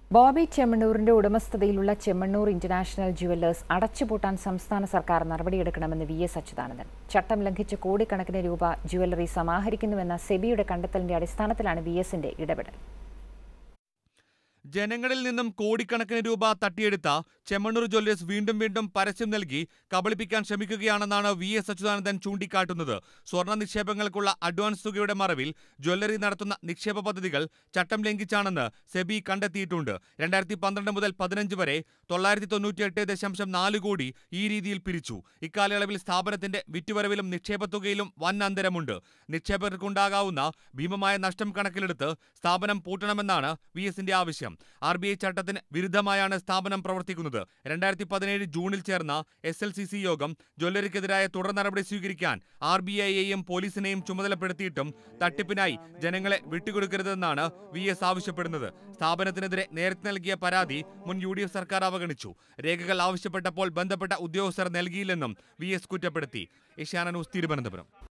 ബോബി ചെമ്മണ്ണൂരിന്റെ ഉടമസ്ഥതയിലുള്ള Chemmanur international jewellers അടച്ചുപൂട്ടാൻ സംസ്ഥാന സർക്കാർ നടപടിയെടുക്കണമെന്ന് വി എസ് അച്യുതാനന്ദൻ ചട്ടം ലംഘിച്ച് കോടിക്കണക്കിന് രൂപ ജുവല്ലറി സമാഹരിക്കുന്നുവെന്ന സെബിയുടെ കണ്ടെത്തലിന്റെ അടിസ്ഥാനത്തിലാണ് വി എസിന്റെ ഇടപെടൽ ജനങ്ങളിൽ നിന്നും കോടിക്കണക്കിന് രൂപ തട്ടിയെടുത്ത ചെമ്മണ്ണൂർ ജ്വല്ലേഴ്സ് വീണ്ടും വീണ്ടും പരസ്യം നൽകി കബളിപ്പിക്കാൻ ശ്രമിക്കുകയാണെന്നാണ് വി എസ് അച്യുതാനന്ദൻ ചൂണ്ടിക്കാട്ടുന്നത് സ്വർണ്ണ നിക്ഷേപങ്ങൾക്കുള്ള അഡ്വാൻസ് തുകയുടെ മറവിൽ ജ്വല്ലറി നടത്തുന്ന നിക്ഷേപ പദ്ധതികൾ ചട്ടം ലംഘിച്ചാണെന്ന് സെബി കണ്ടെത്തിയിട്ടുണ്ട് രണ്ടായിരത്തി പന്ത്രണ്ട് മുതൽ പതിനഞ്ച് വരെ തൊള്ളായിരത്തി തൊണ്ണൂറ്റിയെട്ട് ദശാംശം നാല് കോടി ഈ രീതിയിൽ പിരിച്ചു ഇക്കാലയളവിൽ സ്ഥാപനത്തിന്റെ വിറ്റുവരവിലും നിക്ഷേപത്തുകയിലും വൻ അന്തരമുണ്ട് നിക്ഷേപകർക്കുണ്ടാകാവുന്ന ഭീമമായ നഷ്ടം കണക്കിലെടുത്ത് സ്ഥാപനം പൂട്ടണമെന്നാണ് വി എസിന്റെ ആവശ്യം ആർ ബി ഐ ചട്ടത്തിന് വിരുദ്ധമായാണ് സ്ഥാപനം പ്രവർത്തിക്കുന്നത് രണ്ടായിരത്തി പതിനേഴ് ജൂണിൽ ചേർന്ന എസ് എൽ സി സി യോഗം ജ്വല്ലറിക്കെതിരായ തുടർ നടപടി സ്വീകരിക്കാൻ ആർ ബി ഐയെയും പോലീസിനെയും ചുമതലപ്പെടുത്തിയിട്ടും തട്ടിപ്പിനായി ജനങ്ങളെ വിട്ടുകൊടുക്കരുതെന്നാണ് വി എസ് ആവശ്യപ്പെടുന്നത് സ്ഥാപനത്തിനെതിരെ നേരത്തെ നൽകിയ പരാതി മുൻ യു ഡി എഫ് സർക്കാർ അവഗണിച്ചു രേഖകൾ ആവശ്യപ്പെട്ടപ്പോൾ ബന്ധപ്പെട്ട ഉദ്യോഗസ്ഥർ നൽകിയില്ലെന്നും വി എസ് കുറ്റപ്പെടുത്തി ഏഷ്യാന ന്യൂസ് തിരുവനന്തപുരം